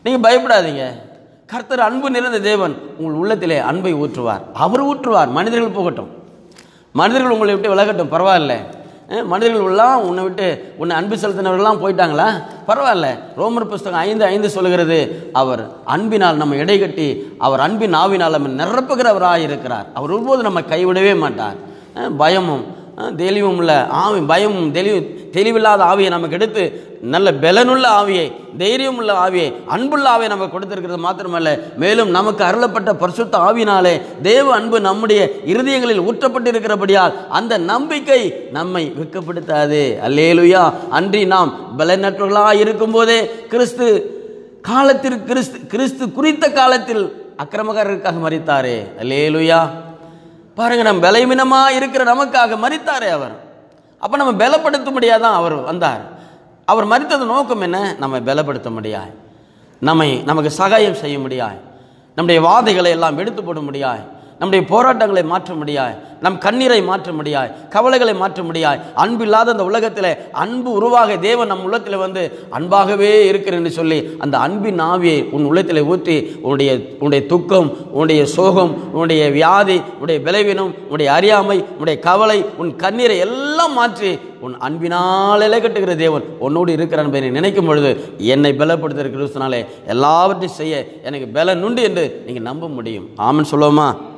நீங்கள் பயப்படாதீங்க கர்த்தர் அன்பு நிறைந்த தேவன் உங்கள் உள்ளத்திலே அன்பை ஊற்றுவார் அவர் ஊற்றுவார் மனிதர்கள் போகட்டும் மனிதர்கள் உங்களை விட்டு விலகட்டும் பரவாயில்ல அஹ், மனிதர்கள் எல்லாம் உன்னை விட்டு உன்னை அன்பு செலுத்தினவர்கள்லாம் போயிட்டாங்களா பரவாயில்ல ரோமர் புஸ்தகம் ஐந்து ஐந்து சொல்கிறது அவர் அன்பினால் நம்ம இடைகட்டி அவர் அன்பின் ஆவினால் நம்ம நிரப்புகிறவராக இருக்கிறார் அவர் ஒருபோது நம்ம கைவிடவே மாட்டார் அஹ், பயமும் அஹ், தெளிவும் உள்ள ஆவி பயமும் தெளிவு தெளிவில்லாத ஆவியை நமக்கு எடுத்து நல்ல பலனுள்ள ஆவியை தைரியம் உள்ள ஆவியை அன்புள்ள ஆவியை நமக்கு கொடுத்திருக்கிறது மாத்திரமல்ல மேலும் நமக்கு அருளப்பட்ட பரிசுத்த ஆவினாலே தேவ அன்பு நம்முடைய இருதயங்களில் ஊற்றப்பட்டிருக்கிறபடியால் அந்த நம்பிக்கை நம்மை வெட்கப்படுத்தாது அல்லேலுயா அன்றி நாம் பலனற்றவர்களாக இருக்கும்போதே கிறிஸ்து காலத்திற்கு கிறிஸ்து கிறிஸ்து குறித்த காலத்தில் அக்கிரமக்காரருக்காக மறித்தாரே அல்லேலுயா பாருங்க நம்ம பலவீனமா இருக்கிற நமக்காக மறித்தாரே அவர் அப்ப நம்ம பலப்படுத்த முடியாதான் அவர் வந்தார் அவர் மறித்தது நோக்கம் என்ன நம்ம பலப்படுத்த முடியாது நம்மை நமக்கு சகாயம் செய்ய முடியாது நம்முடைய வாதைகளை எல்லாம் எடுத்து போட முடியாது நம்முடைய போராட்டங்களை மாற்ற முடியாது நம் கண்ணீரை மாற்ற முடியாது கவலைகளை மாற்ற முடியாது அன்பு இல்லாத அந்த உலகத்தில் அன்பு உருவாக தேவன் நம் உள்ளத்தில் வந்து அன்பாகவே இருக்கிறேன்னு சொல்லி அந்த அன்பின் ஆவியை உன் உள்ளத்தில் ஊற்றி உன்னுடைய உன்னுடைய துக்கம் உன்னுடைய சோகம் உன்னுடைய வியாதி உன்னுடைய விளைவினம் உன்னுடைய அறியாமை உன்னுடைய கவலை உன் கண்ணீரை எல்லாம் மாற்றி உன் அன்பினால் இலை கட்டுகிற தேவன் உன்னோடு இருக்கிறான் என்பதை நீ நினைக்கும் பொழுது என்னை பலப்படுத்துகிற கிறிஸ்துனாலே எல்லாவற்றையும் செய்ய எனக்கு பலன் உண்டு என்று நீங்கள் நம்ப முடியும் ஆமன் சொல்லுவோமா